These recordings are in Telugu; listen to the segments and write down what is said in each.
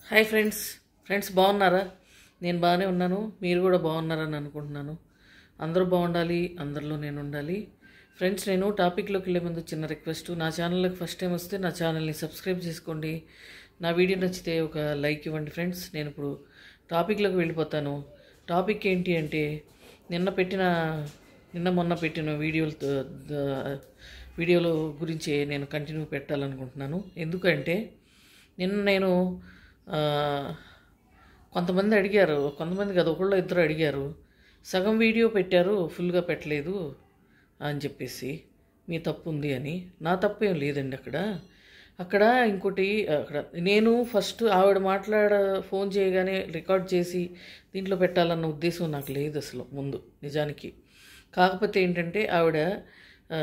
హాయ్ ఫ్రెండ్స్ ఫ్రెండ్స్ బాగున్నారా నేను బాగానే ఉన్నాను మీరు కూడా బాగున్నారని అనుకుంటున్నాను అందరూ బాగుండాలి అందరిలో నేను ఉండాలి ఫ్రెండ్స్ నేను టాపిక్లోకి వెళ్ళే ముందు చిన్న రిక్వెస్ట్ నా ఛానల్లోకి ఫస్ట్ టైం వస్తే నా ఛానల్ని సబ్స్క్రైబ్ చేసుకోండి నా వీడియో నచ్చితే ఒక లైక్ ఇవ్వండి ఫ్రెండ్స్ నేను ఇప్పుడు టాపిక్లోకి వెళ్ళిపోతాను టాపిక్ ఏంటి అంటే నిన్న పెట్టిన నిన్న మొన్న పెట్టిన వీడియోలతో ద- వీడియోల గురించి నేను కంటిన్యూ పెట్టాలనుకుంటున్నాను ఎందుకంటే నిన్న నేను ఆ, కొంతమంది అడిగారు కొంతమంది కాదు ఒకళ్ళు ఇద్దరు అడిగారు సగం వీడియో పెట్టారు ఫుల్గా పెట్టలేదు అని చెప్పేసి మీ తప్పు ఉంది అని నా తప్పు ఏం లేదండి అక్కడ అక్కడ ఇంకోటి అక్కడ నేను ఫస్ట్ ఆవిడ మాట్లాడ ఫోన్ చేయగానే రికార్డ్ చేసి దీంట్లో పెట్టాలన్న ఉద్దేశం నాకు లేదు అసలు ముందు నిజానికి కాకపోతే ఏంటంటే ఆవిడ ఆ,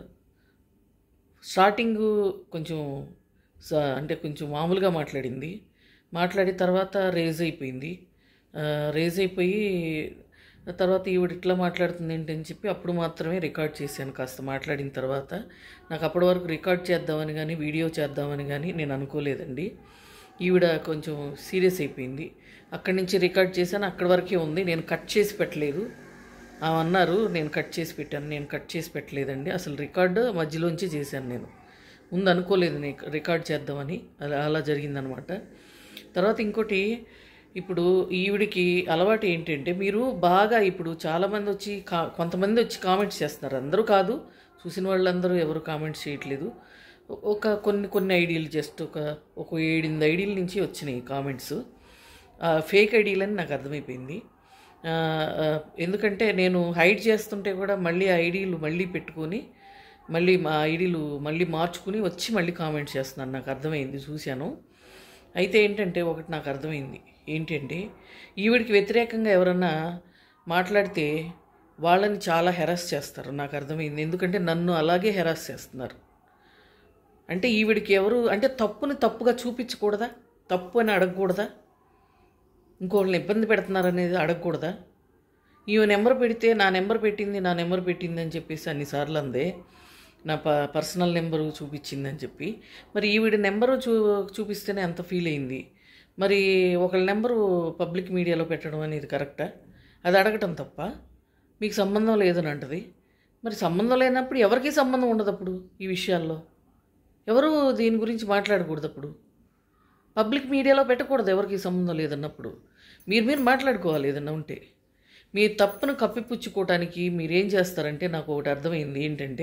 స్టార్టింగ్ కొంచెం స- అంటే కొంచెం మామూలుగా మాట్లాడింది మాట్లాడిన తర్వాత రేజ్ అయిపోయింది ఆ, రేజ్ అయిపోయి తర్వాత ఈవిడ ఇట్లా మాట్లాడుతుంది ఏంటి అని చెప్పి అప్పుడు మాత్రమే రికార్డ్ చేశాను కాస్త మాట్లాడిన తర్వాత నాకు అప్పటి వరకు రికార్డ్ చేద్దామని కానీ వీడియో చేద్దామని కానీ నేను అనుకోలేదండి ఈవిడ కొంచెం సీరియస్ అయిపోయింది అక్కడి నుంచి రికార్డ్ చేశాను అక్కడి వరకే ఉంది నేను కట్ చేసి పెట్టలేదు ఆమె అన్నారు నేను కట్ చేసి పెట్టాను నేను కట్ చేసి పెట్టలేదండి అసలు రికార్డు మధ్యలోంచి చేశాను నేను ముందు అనుకోలేదు నేను రికార్డ్ చేద్దామని అలా అలా జరిగిందనమాట తర్వాత ఇంకోటి ఇప్పుడు ఈవిడికి అలవాటు ఏంటంటే మీరు బాగా ఇప్పుడు చాలామంది వచ్చి కా కొంతమంది వచ్చి కామెంట్స్ చేస్తున్నారు అందరూ కాదు చూసిన వాళ్ళందరూ ఎవరు కామెంట్స్ చేయట్లేదు ఒక కొన్ని కొన్ని ఐడియాలు జస్ట్ ఒక ఒక ఏడెనిమిది ఐడియాల నుంచి వచ్చినాయి కామెంట్స్ ఫేక్ ఐడీలని నాకు అర్థమైపోయింది ఆ, ఆ, ఎందుకంటే నేను హైడ్ చేస్తుంటే కూడా మళ్ళీ ఆ ఐడీలు మళ్ళీ పెట్టుకొని మళ్ళీ మా ఐడీలు మళ్ళీ మార్చుకుని వచ్చి మళ్ళీ కామెంట్ చేస్తున్నాను నాకు అర్థమైంది చూశాను అయితే ఏంటంటే ఒకటి నాకు అర్థమైంది ఏంటంటే ఈవిడికి వ్యతిరేకంగా ఎవరన్నా మాట్లాడితే వాళ్ళని చాలా హెరాస్ చేస్తారు నాకు అర్థమైంది ఎందుకంటే నన్ను అలాగే హెరాస్ చేస్తున్నారు అంటే ఈవిడికి ఎవరు అంటే తప్పుని తప్పుగా చూపించకూడదా తప్పు అని అడగకూడదా ఇంకోళ్ళని ఇబ్బంది పెడుతున్నారు అనేది అడగకూడదా ఈమె నెంబర్ పెడితే నా నెంబర్ పెట్టింది నా నెంబర్ పెట్టింది అని చెప్పేసి అన్నిసార్లు అందే నా ప పర్సనల్ నెంబరు చూపించిందని చెప్పి మరి ఈవిడ నెంబరు చూ చూపిస్తేనే అంత ఫీల్ అయింది మరి ఒకళ్ళ నెంబరు పబ్లిక్ మీడియాలో పెట్టడం అనేది కరెక్టా అది అడగటం తప్ప మీకు సంబంధం లేదని అంటది మరి సంబంధం లేనప్పుడు ఎవరికీ సంబంధం ఉండదు అప్పుడు ఈ విషయాల్లో ఎవరు దీని గురించి మాట్లాడకూడదు అప్పుడు పబ్లిక్ మీడియాలో పెట్టకూడదు ఎవరికి సంబంధం లేదన్నప్పుడు మీరు మీరు మాట్లాడుకోవాలి ఏదన్నా ఉంటే మీ తప్పును కప్పిపుచ్చుకోవటానికి మీరేం చేస్తారంటే నాకు ఒకటి అర్థమైంది ఏంటంటే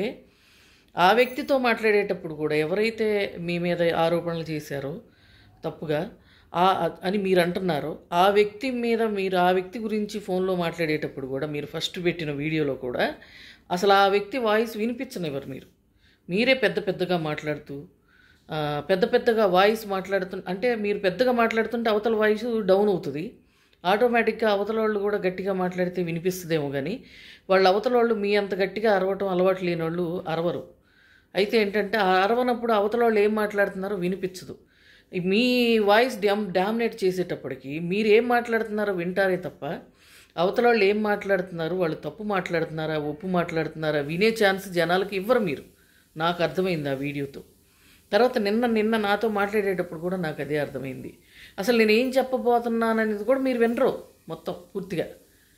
ఆ వ్యక్తితో మాట్లాడేటప్పుడు కూడా ఎవరైతే మీ మీద ఆరోపణలు చేశారో తప్పుగా ఆ అని మీరు అంటున్నారో ఆ వ్యక్తి మీద మీరు ఆ వ్యక్తి గురించి ఫోన్లో మాట్లాడేటప్పుడు కూడా మీరు ఫస్ట్ పెట్టిన వీడియోలో కూడా అసలు ఆ వ్యక్తి వాయిస్ వినిపించనివ్వరు మీరు మీరే పెద్ద పెద్దగా మాట్లాడుతూ ఆ, పెద్ద పెద్దగా వాయిస్ మాట్లాడుతు అంటే మీరు పెద్దగా మాట్లాడుతుంటే అవతల వాయిస్ డౌన్ అవుతుంది ఆటోమేటిక్గా అవతల వాళ్ళు కూడా గట్టిగా మాట్లాడితే వినిపిస్తుందేమో కానీ వాళ్ళు అవతల వాళ్ళు మీ అంత గట్టిగా అరవటం అలవాటు లేని వాళ్ళు అరవరు అయితే ఏంటంటే ఆ అరవనప్పుడు అవతల వాళ్ళు ఏం మాట్లాడుతున్నారో వినిపించదు ఈ మీ వాయిస్ డ్యామ్ డామినేట్ చేసేటప్పటికి మీరు ఏం మాట్లాడుతున్నారో వింటారే తప్ప అవతల వాళ్ళు ఏం మాట్లాడుతున్నారు వాళ్ళు తప్పు మాట్లాడుతున్నారా ఒప్పు మాట్లాడుతున్నారా వినే ఛాన్స్ జనాలకి ఇవ్వరు మీరు నాకు అర్థమైంది ఆ వీడియోతో తర్వాత నిన్న నిన్న నాతో మాట్లాడేటప్పుడు కూడా నాకు అదే అర్థమైంది అసలు నేను ఏం చెప్పబోతున్నాననేది కూడా మీరు వినరు మొత్తం పూర్తిగా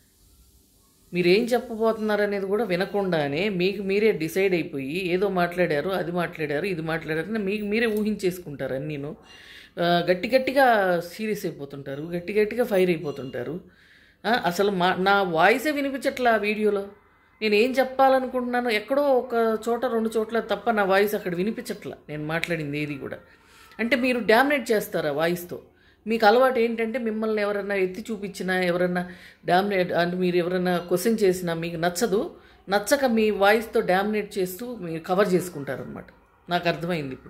మీరు ఏం చెప్పబోతున్నారు అనేది కూడా వినకుండానే మీకు మీరే డిసైడ్ అయిపోయి ఏదో మాట్లాడారు అది మాట్లాడారు ఇది మాట్లాడారు అని మీకు మీరే ఊహించేసుకుంటారు అన్నీను ఆ, గట్టి గట్టిగా సీరియస్ అయిపోతుంటారు గట్టి గట్టిగా ఫైర్ అయిపోతుంటారు ఆ, అసలు మా నా వాయిసే వినిపించట్లా ఆ వీడియోలో నేను ఏం చెప్పాలనుకుంటున్నానో ఎక్కడో ఒక చోట రెండు చోట్ల తప్ప నా వాయిస్ అక్కడ వినిపించట్లా నేను మాట్లాడింది ఏది కూడా అంటే మీరు డామినేట్ చేస్తారు ఆ వాయిస్తో మీకు అలవాటు ఏంటంటే మిమ్మల్ని ఎవరన్నా ఎత్తి చూపించినా ఎవరన్నా డామినేట్ అంటే మీరు ఎవరన్నా క్వశ్చన్ చేసినా మీకు నచ్చదు నచ్చక మీ వాయిస్తో డామినేట్ చేస్తూ మీరు కవర్ చేసుకుంటారనమాట నాకు అర్థమైంది ఇప్పుడు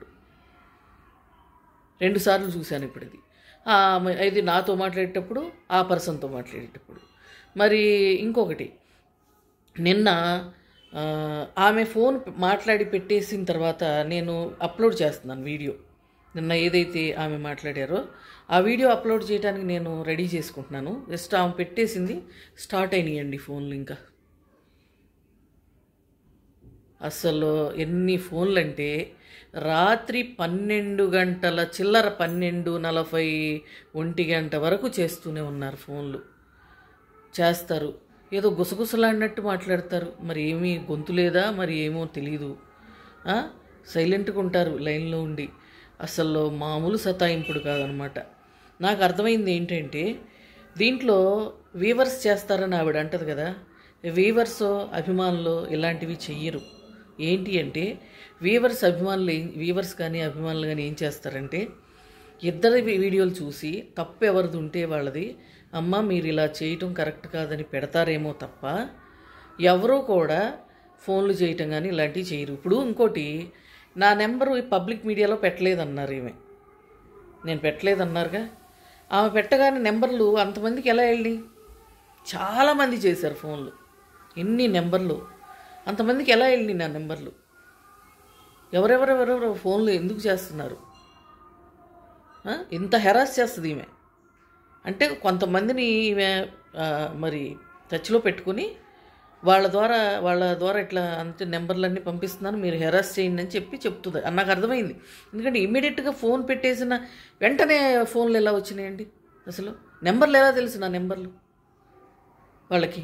రెండు సార్లు చూశాను ఇప్పుడు ఇది ఆ, మ- ఇది నాతో మాట్లాడేటప్పుడు ఆ పర్సన్తో మాట్లాడేటప్పుడు మరి ఇంకొకటి నిన్న ఆ, ఆమె ఫోన్ మాట్లాడి పెట్టేసిన తర్వాత నేను అప్లోడ్ చేస్తున్నాను వీడియో నిన్న ఏదైతే ఆమె మాట్లాడారో ఆ వీడియో అప్లోడ్ చేయడానికి నేను రెడీ చేసుకుంటున్నాను జస్ట్ ఆమె పెట్టేసింది స్టార్ట్ అయినాయండి ఫోన్లు ఇంకా అసలు ఎన్ని ఫోన్లు అంటే రాత్రి పన్నెండు గంటల చిల్లర పన్నెండు నలభై ఒంటి గంట వరకు చేస్తూనే ఉన్నారు ఫోన్లు చేస్తారు ఏదో గుసగుసలాడినట్టు మాట్లాడతారు మరి ఏమీ గొంతు లేదా మరి ఏమో తెలియదు ఆ? సైలెంట్గా ఉంటారు లైన్లో ఉండి అసలు మామూలు సతాయింపుడు కాదనమాట నాకు అర్థమైంది ఏంటంటే దీంట్లో వీవర్స్ చేస్తారని ఆవిడ అంటది కదా వీవర్స్ అభిమానులు ఇలాంటివి చెయ్యరు ఏంటి అంటే వీవర్స్ అభిమానులు ఏం- వీవర్స్ కానీ అభిమానులు కానీ ఏం చేస్తారంటే ఇద్దరి వీ- వీడియోలు చూసి తప్పు ఎవరిది ఉంటే వాళ్ళది అమ్మ మీరు ఇలా చేయటం కరెక్ట్ కాదని పెడతారేమో తప్ప ఎవరూ కూడా ఫోన్లు చేయటం కానీ ఇలాంటివి చేయరు ఇప్పుడు ఇంకోటి నా నెంబరు ఈ పబ్లిక్ మీడియాలో పెట్టలేదన్నారు ఈమె నేను పెట్టలేదన్నారుగా ఆమె పెట్టగానే నెంబర్లు అంతమందికి ఎలా వెళ్ళి చాలామంది చేశారు ఫోన్లు ఎన్ని నెంబర్లు అంతమందికి ఎలా వెళ్ళి నా నెంబర్లు ఎవరెవరెవరెవరు ఫోన్లు ఎందుకు చేస్తున్నారు ఆ? ఇంత హెరాస్ చేస్తుంది ఈమె అంటే కొంతమందిని ఈమె ఆ, మరి టచ్లో పెట్టుకుని వాళ్ళ ద్వారా వాళ్ళ ద్వారా ఇట్లా అంతే నెంబర్లన్నీ పంపిస్తున్నాను మీరు హెరాస్ చేయండి అని చెప్పి చెప్తుంది అని నాకు అర్థమైంది ఎందుకంటే ఇమ్మీడియట్గా ఫోన్ పెట్టేసిన వెంటనే ఫోన్లు ఎలా వచ్చినాయండి అసలు నెంబర్లు ఎలా తెలుసు నా నెంబర్లు వాళ్ళకి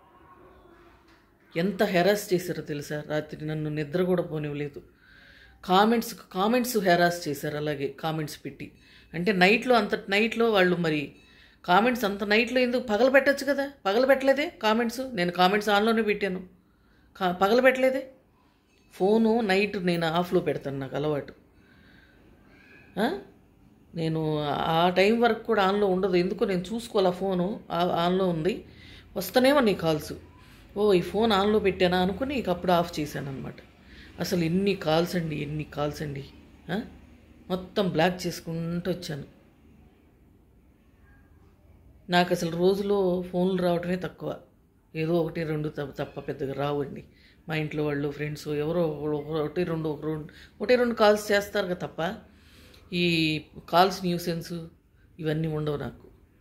ఎంత హెరాస్ చేశారో తెలుసా రాత్రి నన్ను నిద్ర కూడా పోనివ్వలేదు కామెంట్స్ కామెంట్స్ హెరాస్ చేశారు అలాగే కామెంట్స్ పెట్టి అంటే నైట్లో అంత నైట్లో వాళ్ళు మరి కామెంట్స్ అంత నైట్లో ఎందుకు పగల పెట్టచ్చు కదా పగల పెట్టలేదే కామెంట్స్ నేను కామెంట్స్ ఆన్లోనే పెట్టాను కా పగల పెట్టలేదే ఫోను నైట్ నేను ఆఫ్లో పెడతాను నాకు అలవాటు ఆ? నేను ఆ టైం వరకు కూడా ఆన్లో ఉండదు ఎందుకో నేను చూసుకోవాలి ఆ ఫోను ఆ- ఆన్లో ఉంది వస్తేనేమో నీ కాల్స్ ఓ ఈ ఫోన్ ఆన్లో పెట్టానా అనుకుని ఇక అప్పుడు ఆఫ్ చేశాను అనమాట అసలు ఎన్ని కాల్స్ అండి ఎన్ని కాల్స్ అండి ఆ? మొత్తం బ్లాక్ చేసుకుంటూ వచ్చాను నాకు అసలు రోజులో ఫోన్లు రావటమే తక్కువ ఏదో ఒకటి రెండు తప్ప తప్ప పెద్దగా రావండి మా ఇంట్లో వాళ్ళు ఫ్రెండ్స్ ఎవరో ఒకరు- ఒకటి రెండు ఒక రెండు ఒకటి రెండు కాల్స్ చేస్తారు కదా తప్ప ఈ కాల్స్ న్యూసెన్స్ ఇవన్నీ ఉండవు నాకు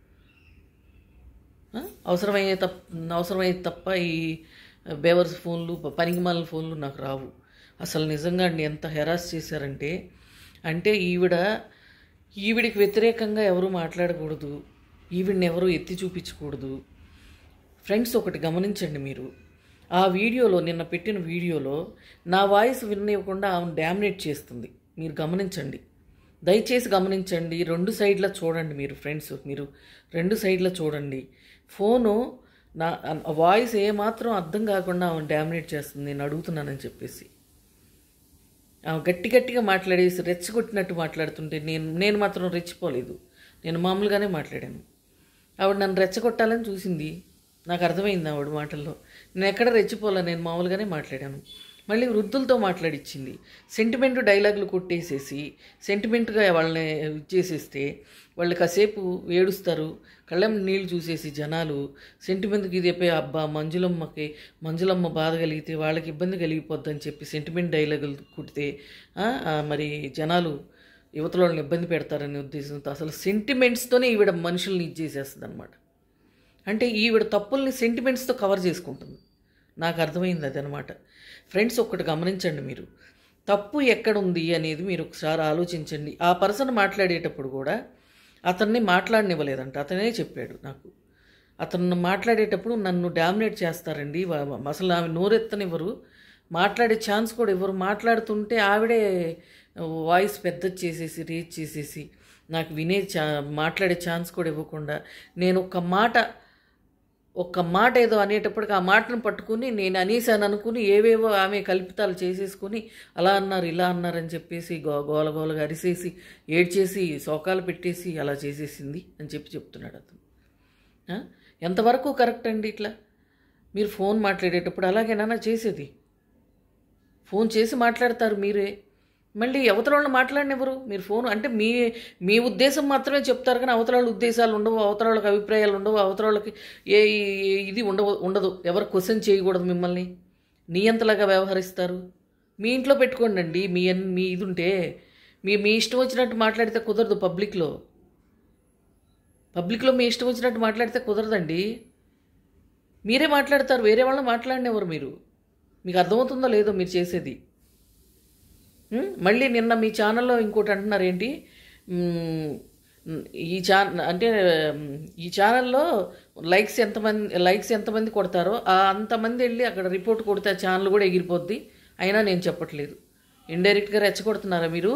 ఆ? అవసరమయ్యే తప్ప అవసరమయ్యే తప్ప ఈ బేవర్స్ ఫోన్లు పనికిమాల ఫోన్లు నాకు రావు అసలు నిజంగా అండి ఎంత హెరాస్ చేశారంటే అంటే ఈవిడ ఈవిడికి వ్యతిరేకంగా ఎవరు మాట్లాడకూడదు ఈవిడ్ని ఎవరు ఎత్తి చూపించకూడదు ఫ్రెండ్స్ ఒకటి గమనించండి మీరు ఆ వీడియోలో నిన్న పెట్టిన వీడియోలో నా వాయిస్ విననివ్వకుండా ఆమెను డామినేట్ చేస్తుంది మీరు గమనించండి దయచేసి గమనించండి రెండు సైడ్ల చూడండి మీరు ఫ్రెండ్స్ మీరు రెండు సైడ్ల చూడండి ఫోను నా వాయిస్ ఏమాత్రం అర్థం కాకుండా ఆమె డామినేట్ చేస్తుంది నేను అడుగుతున్నానని చెప్పేసి ఆమె గట్టి గట్టిగా మాట్లాడేసి రెచ్చగొట్టినట్టు మాట్లాడుతుంటే నేను నేను మాత్రం రెచ్చిపోలేదు నేను మామూలుగానే మాట్లాడాను ఆవిడ నన్ను రెచ్చగొట్టాలని చూసింది నాకు అర్థమైంది ఆవిడ మాటల్లో నేను ఎక్కడ రెచ్చిపోలే నేను మామూలుగానే మాట్లాడాను మళ్ళీ వృద్ధులతో మాట్లాడిచ్చింది సెంటిమెంట్ డైలాగులు కొట్టేసేసి సెంటిమెంట్గా వాళ్ళని ఇచ్చేసేస్తే వాళ్ళు కాసేపు ఏడుస్తారు కళ్ళం నీళ్ళు చూసేసి జనాలు సెంటిమెంట్కి ఇది అయిపోయి అబ్బా మంజులమ్మకి మంజులమ్మ బాధ కలిగితే వాళ్ళకి ఇబ్బంది కలిగిపోద్దని చెప్పి సెంటిమెంట్ డైలాగులు కుడితే ఆ, ఆ, మరి జనాలు యువతల వాళ్ళని ఇబ్బంది పెడతారనే ఉద్దేశంతో అసలు సెంటిమెంట్స్తోనే ఈవిడ మనుషుల్ని ఇచ్చేసేస్తుంది అనమాట అంటే ఈవిడ తప్పుల్ని సెంటిమెంట్స్తో కవర్ చేసుకుంటుంది నాకు అర్థమైంది అది అనమాట ఫ్రెండ్స్ ఒక్కటి గమనించండి మీరు తప్పు ఎక్కడుంది అనేది మీరు ఒకసారి ఆలోచించండి ఆ పర్సన్ మాట్లాడేటప్పుడు కూడా అతన్ని మాట్లాడనివ్వలేదంట అతనే చెప్పాడు నాకు అతను మాట్లాడేటప్పుడు నన్ను డామినేట్ చేస్తారండి వా- అసలు ఆమె నోరెత్తనివ్వరు మాట్లాడే ఛాన్స్ కూడా ఇవ్వరు మాట్లాడుతుంటే ఆవిడే వాయిస్ పెద్ద చేసేసి రీచ్ చేసేసి నాకు వినే ఛా మాట్లాడే ఛాన్స్ కూడా ఇవ్వకుండా నేను ఒక మాట ఒక్క మాట ఏదో అనేటప్పటికి ఆ మాటను పట్టుకుని నేను అనేసాను అనుకుని ఏవేవో ఆమె కల్పితాలు చేసేసుకుని అలా అన్నారు ఇలా అన్నారని చెప్పేసి గో గోల గోలగా అరిసేసి ఏడ్చేసి శోకాలు పెట్టేసి అలా చేసేసింది అని చెప్పి చెప్తున్నాడు అతను ఆ? ఎంతవరకు కరెక్ట్ అండి ఇట్లా మీరు ఫోన్ మాట్లాడేటప్పుడు అలాగేనా చేసేది ఫోన్ చేసి మాట్లాడతారు మీరే మళ్ళీ అవతల వాళ్ళు మాట్లాడినెవరు మీరు ఫోన్ అంటే మీ మీ ఉద్దేశం మాత్రమే చెప్తారు కానీ అవతల వాళ్ళ ఉద్దేశాలు ఉండవు అవతల వాళ్ళకి అభిప్రాయాలు ఉండవు అవతల వాళ్ళకి ఏ ఏ- ఇది ఉండవు ఉండదు ఎవరు క్వశ్చన్ చేయకూడదు మిమ్మల్ని నియంతలాగా వ్యవహరిస్తారు మీ ఇంట్లో పెట్టుకోండి అండి మీ అన్- మీ ఇది ఉంటే మీ మీ ఇష్టం వచ్చినట్టు మాట్లాడితే కుదరదు పబ్లిక్లో పబ్లిక్లో మీ ఇష్టం వచ్చినట్టు మాట్లాడితే కుదరదండి మీరే మాట్లాడతారు వేరే వాళ్ళు మాట్లాడినెవరు మీరు మీకు అర్థమవుతుందో లేదో మీరు చేసేది ఉం? మళ్ళీ నిన్న మీ ఛానల్లో ఇంకోటి అంటున్నారు ఏంటి ఉం, ఈ ఛా అంటే ఉం, ఈ ఛానల్లో లైక్స్ ఎంతమంది లైక్స్ ఎంతమంది కొడతారో ఆ అంతమంది వెళ్ళి అక్కడ రిపోర్ట్ కొడితే ఆ ఛానల్ కూడా ఎగిరిపోద్ది అయినా నేను చెప్పట్లేదు ఇండైరెక్ట్గా రెచ్చగొడుతున్నారా మీరు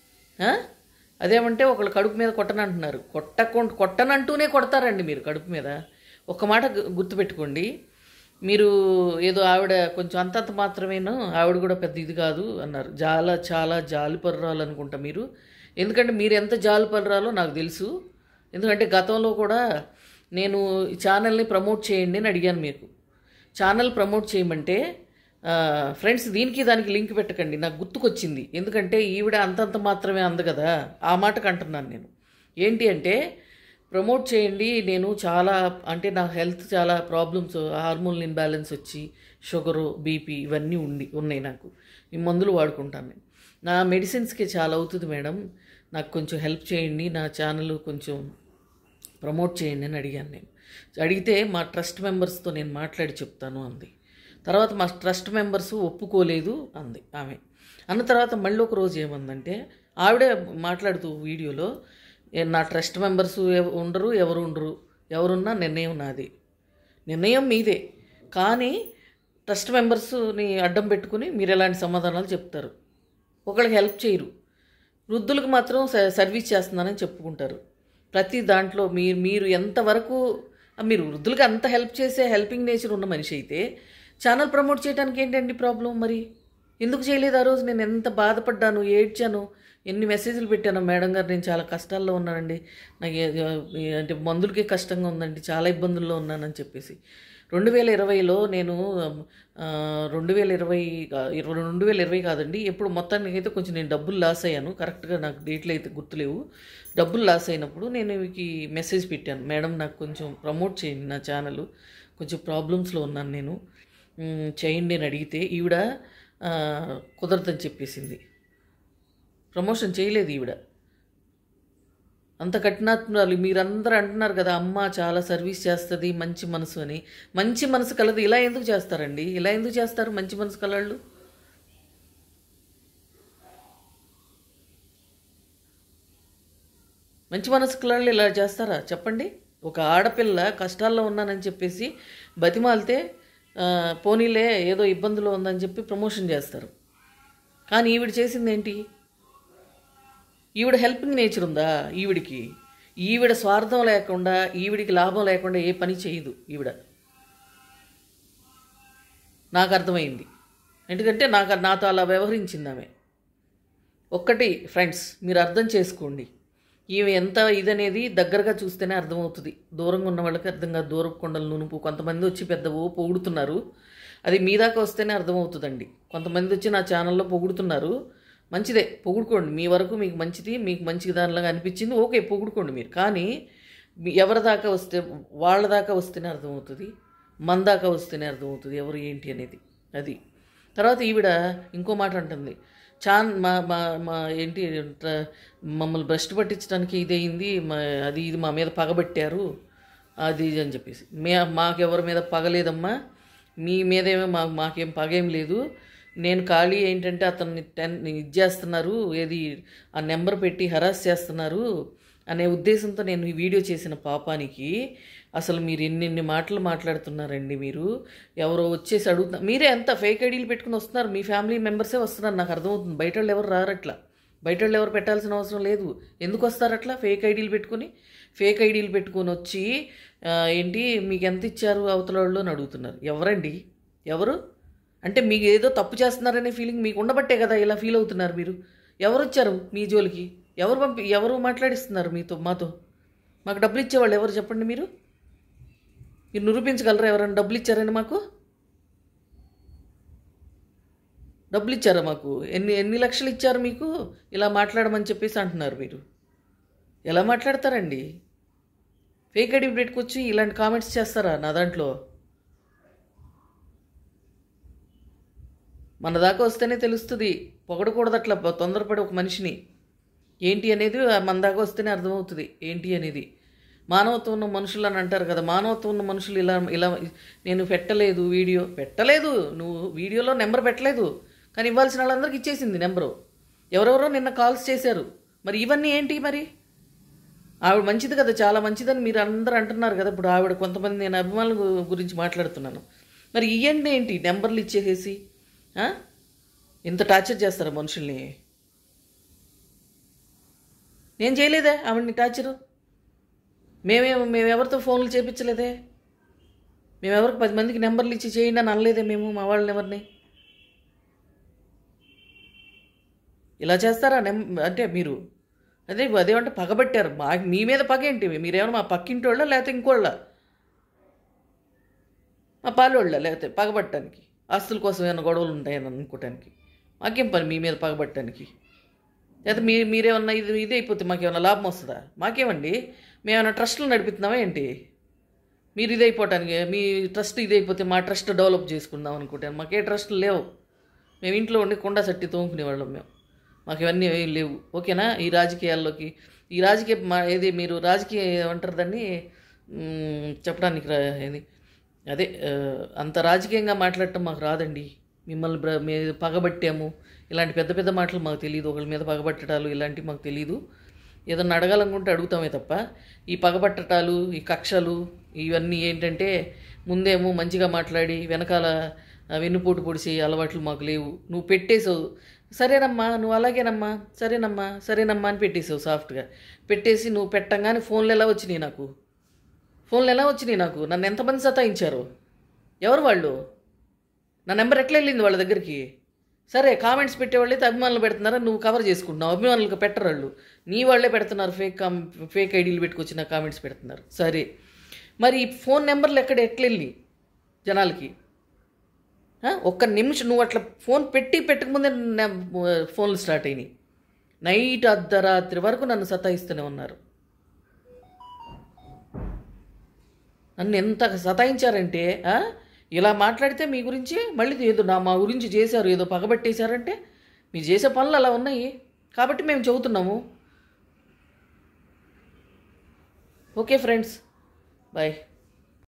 ఆ? అదేమంటే ఒకళ్ళు కడుపు మీద కొట్టనంటున్నారు కొట్టకు కొట్టనంటూనే కొడతారండి మీరు కడుపు మీద ఒక్క మాట గు- గుర్తుపెట్టుకోండి మీరు ఏదో ఆవిడ కొంచెం అంతంత మాత్రమేను ఆవిడ కూడా పెద్ద ఇది కాదు అన్నారు చాలా చాలా జాలిపర్రాలు అనుకుంటా మీరు ఎందుకంటే మీరు ఎంత జాలిపర్రాలో నాకు తెలుసు ఎందుకంటే గతంలో కూడా నేను ఈ ఛానల్ని ప్రమోట్ చేయండి అని అడిగాను మీకు ఛానల్ ప్రమోట్ చేయమంటే ఆ, ఫ్రెండ్స్ దీనికి దానికి లింక్ పెట్టకండి నాకు గుర్తుకొచ్చింది ఎందుకంటే ఈవిడ అంతంత మాత్రమే అంది కదా ఆ మాటకు అంటున్నాను నేను ఏంటి అంటే ప్రమోట్ చేయండి నేను చాలా అంటే నా హెల్త్ చాలా ప్రాబ్లమ్స్ హార్మోన్ ఇన్బ్యాలెన్స్ వచ్చి షుగరు బీపీ ఇవన్నీ ఉండి ఉన్నాయి నాకు ఈ మందులు వాడుకుంటాను నేను నా మెడిసిన్స్కి చాలా అవుతుంది మేడం నాకు కొంచెం హెల్ప్ చేయండి నా ఛానల్ కొంచెం ప్రమోట్ చేయండి అని అడిగాను నేను అడిగితే మా ట్రస్ట్ మెంబర్స్తో నేను మాట్లాడి చెప్తాను అంది తర్వాత మా ట్రస్ట్ మెంబర్స్ ఒప్పుకోలేదు అంది ఆమె అన్న తర్వాత మళ్ళీ ఒక రోజు ఏమందంటే ఆవిడే మాట్లాడుతూ వీడియోలో "ఏ, నా ట్రస్ట్ మెంబర్స్ ఎవ- ఉండరు ఎవరు ఉండరు ఎవరున్నా నిర్ణయం నాది నిర్ణయం మీదే కానీ ట్రస్ట్ మెంబర్స్ని అడ్డం పెట్టుకుని మీరు ఎలాంటి సమాధానాలు చెప్తారు ఒకళ్ళకి హెల్ప్ చేయరు వృద్ధులకు మాత్రం స- సర్వీస్ చేస్తున్నానని చెప్పుకుంటారు ప్రతి దాంట్లో మీరు మీరు ఎంతవరకు ఆ, మీరు వృద్ధులకు అంత హెల్ప్ చేసే హెల్పింగ్ నేచర్ ఉన్న మనిషి అయితే ఛానల్ ప్రమోట్ చేయడానికి ఏంటండి ప్రాబ్లం మరి ఎందుకు చేయలేదు ఆ రోజు నేను ఎంత బాధపడ్డాను ఏడ్చాను ఎన్ని మెసేజ్లు పెట్టాను మేడం గారు నేను చాలా కష్టాల్లో ఉన్నానండి నాకు ఏ- ఏ- అంటే మందులకే కష్టంగా ఉందండి చాలా ఇబ్బందుల్లో ఉన్నానని చెప్పేసి రెండు వేల ఇరవైలో నేను ఆ, రెండు వేల ఇరవై కా- ఇరవై రెండు వేల ఇరవై కాదండి ఎప్పుడు మొత్తానికి అయితే కొంచెం నేను డబ్బులు లాస్ అయ్యాను కరెక్ట్గా నాకు డేట్లు అయితే గుర్తులేవు డబ్బులు లాస్ అయినప్పుడు నేను మీకు మెసేజ్ పెట్టాను మేడం నాకు కొంచెం ప్రమోట్ చేయండి నా ఛానల్ కొంచెం ప్రాబ్లమ్స్లో ఉన్నాను నేను మ్, చేయండి అని అడిగితే ఈవిడ ఆ, కుదరదని చెప్పేసింది ప్రమోషన్ చేయలేదు ఈవిడ అంత కఠినాత్మరాలు మీరందరూ అంటున్నారు కదా అమ్మ చాలా సర్వీస్ చేస్తుంది మంచి మనసు అని మంచి మనసు కలదు ఇలా ఎందుకు చేస్తారండి ఇలా ఎందుకు చేస్తారు మంచి మనసు కలళ్ళు మంచి మనసు కలళ్ళు ఇలా చేస్తారా చెప్పండి ఒక ఆడపిల్ల కష్టాల్లో ఉన్నానని చెప్పేసి బతిమాలితే ఆ, పోనీలే ఏదో ఇబ్బందులో ఉందని చెప్పి ప్రమోషన్ చేస్తారు కానీ ఈవిడ చేసింది ఏంటి ఈవిడ హెల్పింగ్ నేచర్ ఉందా ఈవిడికి ఈవిడ స్వార్థం లేకుండా ఈవిడికి లాభం లేకుండా ఏ పని చేయదు ఈవిడ నాకు అర్థమైంది ఎందుకంటే నాకు నాతో అలా వ్యవహరించింది ఆమె ఒక్కటి ఫ్రెండ్స్ మీరు అర్థం చేసుకోండి ఈమె ఎంత ఇదనేది దగ్గరగా చూస్తేనే అర్థమవుతుంది దూరంగా ఉన్న వాళ్ళకి అర్థం కాదు దూరపు కొండలు నునుపు కొంతమంది వచ్చి పెద్ద ఓ పొగుడుతున్నారు అది మీ దాకా వస్తేనే అర్థమవుతుందండి కొంతమంది వచ్చి నా ఛానల్లో పొగుడుతున్నారు మంచిదే పొగుడుకోండి మీ వరకు మీకు మంచిది మీకు మంచి దానిలాగా అనిపించింది ఓకే పొగుడుకోండి మీరు కానీ మీ- ఎవరి దాకా వస్తే వాళ్ళ దాకా వస్తేనే అర్థమవుతుంది మన దాకా వస్తేనే అర్థమవుతుంది ఎవరు ఏంటి అనేది అది తర్వాత ఈవిడ ఇంకో మాట అంటుంది చాన్ మా మా మా ఏంటి ట్ర- మమ్మల్ని భ్రష్టు పట్టించడానికి ఇదయింది మా అది ఇది మా మీద పగబట్టారు అది ఇది అని చెప్పేసి మే మాకెవరి మీద పగలేదమ్మా మీ మీదేమో మా మాకేం పగేం లేదు నేను ఖాళీ ఏంటంటే అతన్ని టెన్ ఇది చేస్తున్నారు ఏది ఆ నెంబర్ పెట్టి హరాస్ చేస్తున్నారు అనే ఉద్దేశంతో నేను ఈ వీడియో చేసిన పాపానికి అసలు మీరు ఎన్నెన్ని మాటలు మాట్లాడుతున్నారండి మీరు ఎవరో వచ్చేసి అడుగుతున్నారు మీరే ఎంత ఫేక్ ఐడీలు పెట్టుకుని వస్తున్నారు మీ ఫ్యామిలీ మెంబర్సే వస్తున్నారు నాకు అర్థమవుతుంది బయట వాళ్ళు ఎవరు రారట్లా బయట వాళ్ళు ఎవరు పెట్టాల్సిన అవసరం లేదు ఎందుకు వస్తారు అట్లా ఫేక్ ఐడీలు పెట్టుకుని ఫేక్ ఐడీలు పెట్టుకొని వచ్చి ఆ, ఏంటి మీకు ఎంత ఇచ్చారు అవతల వాళ్ళు అని అడుగుతున్నారు ఎవరండి ఎవరు అంటే మీకు ఏదో తప్పు చేస్తున్నారనే ఫీలింగ్ మీకు ఉండబట్టే కదా ఇలా ఫీల్ అవుతున్నారు మీరు ఎవరు వచ్చారు మీ జోలికి ఎవరు పంపి ఎవరు మాట్లాడిస్తున్నారు మీతో మాతో మాకు డబ్బులు ఇచ్చేవాళ్ళు ఎవరు చెప్పండి మీరు మీరు నిరూపించగలరా ఎవరైనా డబ్బులు ఇచ్చారని మాకు డబ్బులు ఇచ్చారా మాకు ఎన్ని ఎన్ని లక్షలు ఇచ్చారు మీకు ఇలా మాట్లాడమని చెప్పేసి అంటున్నారు మీరు ఎలా మాట్లాడతారండి ఫేక్ ఐడి పెట్టుకొచ్చి ఇలాంటి కామెంట్స్ చేస్తారా నా దాంట్లో మన దాకా వస్తేనే తెలుస్తుంది పొగడకూడదు అట్లా బ- తొందరపడి ఒక మనిషిని ఏంటి అనేది మన దాకా వస్తేనే అర్థమవుతుంది ఏంటి అనేది మానవత్వం ఉన్న మనుషులు అని అంటారు కదా మానవత్వం ఉన్న మనుషులు ఇలా ఇలా నేను పెట్టలేదు వీడియో పెట్టలేదు నువ్వు వీడియోలో నెంబర్ పెట్టలేదు కానీ ఇవ్వాల్సిన వాళ్ళందరికీ ఇచ్చేసింది నెంబరు ఎవరెవరో నిన్న కాల్స్ చేశారు మరి ఇవన్నీ ఏంటి మరి ఆవిడ మంచిది కదా చాలా మంచిదని మీరు అందరూ అంటున్నారు కదా ఇప్పుడు ఆవిడ కొంతమంది నేను అభిమానుల గు- గురించి మాట్లాడుతున్నాను మరి ఇవన్నీ ఏంటి నెంబర్లు ఇచ్చేసేసి ఆ? ఇంత టార్చర్ చేస్తారా మనుషుల్ని నేను చేయలేదే ఆవిడ్ని టార్చరు మేమే మేమెవరితో ఫోన్లు చేపించలేదే మేమెవరికి పది మందికి నెంబర్లు ఇచ్చి చేయండి అని అనలేదే మేము మా వాళ్ళని ఎవరిని ఇలా చేస్తారా నెం అంటే మీరు అదే అదేమంటే పగబట్టారు మా మీ మీద పగ ఏంటి మీరేమన్నా మా పక్కింటి వాళ్ళ లేకపోతే ఇంకోళ్ళ మా పాలోళ్ళ లేకపోతే పగబట్టడానికి ఆస్తుల కోసం ఏమైనా గొడవలు ఉంటాయని అనుకోవటానికి మాకేం పని మీ మీద పగబట్టడానికి లేదా మీ మీరేమన్నా ఇది ఇది అయిపోతే మాకేమన్నా లాభం వస్తుందా మాకేమండి మేమేమన్నా ట్రస్టులు నడిపిస్తున్నామా ఏంటి మీరు ఇది అయిపోవటానికి మీ ట్రస్ట్ ఇది అయిపోతే మా ట్రస్ట్ డెవలప్ చేసుకుందాం అనుకుంటాను మాకే ట్రస్టులు లేవు మేము ఇంట్లో ఉండి కొండ సట్టి తోముకునేవాళ్ళం మేము మాకు ఇవన్నీ ఏం లేవు ఓకేనా ఈ రాజకీయాల్లోకి ఈ రాజకీయ మా ఏది మీరు రాజకీయ ఏమంటారు దాన్ని మ్, చెప్పడానికి రా ఏది అదే ఆ, అంత రాజకీయంగా మాట్లాడటం మాకు రాదండి మిమ్మల్ని బ్ర మీ పగబట్టాము ఇలాంటి పెద్ద పెద్ద మాటలు మాకు తెలియదు ఒకళ్ళ మీద పగబట్టడాలు ఇలాంటివి మాకు తెలియదు ఏదన్నా అడగాలనుకుంటే అడుగుతామే తప్ప ఈ పగబట్టటాలు ఈ కక్షలు ఇవన్నీ ఏంటంటే ముందేమో మంచిగా మాట్లాడి వెనకాల ఆ, వెన్నుపోటు పొడిచి అలవాట్లు మాకు లేవు నువ్వు పెట్టేసావు సరేనమ్మా నువ్వు అలాగేనమ్మా సరేనమ్మా సరేనమ్మా అని పెట్టేసావు సాఫ్ట్గా పెట్టేసి నువ్వు పెట్టంగానే ఫోన్లు ఎలా వచ్చినాయి నాకు ఫోన్లు ఎలా వచ్చినాయి నాకు నన్ను ఎంతమంది సతాయించారు ఎవరు వాళ్ళు నా నెంబర్ ఎట్లా వెళ్ళింది వాళ్ళ దగ్గరికి సరే కామెంట్స్ పెట్టేవాళ్ళు అయితే అభిమానులు పెడుతున్నారా నువ్వు కవర్ చేసుకుంటున్నావు అభిమానులకు పెట్టరు వాళ్ళు నీ వాళ్ళే పెడుతున్నారు ఫేక్ కామ్ ఫేక్ ఐడీలు పెట్టుకొచ్చి నా కామెంట్స్ పెడుతున్నారు సరే మరి ఈ ఫోన్ నెంబర్లు ఎక్కడ ఎట్లా వెళ్ళి జనాలకి ఆ? ఒక్క నిమిషం నువ్వు అట్లా ఫోన్ పెట్టి పెట్టకముందే నా ఫోన్లు స్టార్ట్ అయినాయి నైట్ అర్ధరాత్రి వరకు నన్ను సతాయిస్తూనే ఉన్నారు నన్ను ఎంత సతాయించారంటే ఆ? ఇలా మాట్లాడితే మీ గురించి మళ్ళీ ఏదో నా మా గురించి చేశారు ఏదో పగబట్టేశారంటే మీరు చేసే పనులు అలా ఉన్నాయి కాబట్టి మేము చెబుతున్నాము ఓకే ఫ్రెండ్స్ బాయ్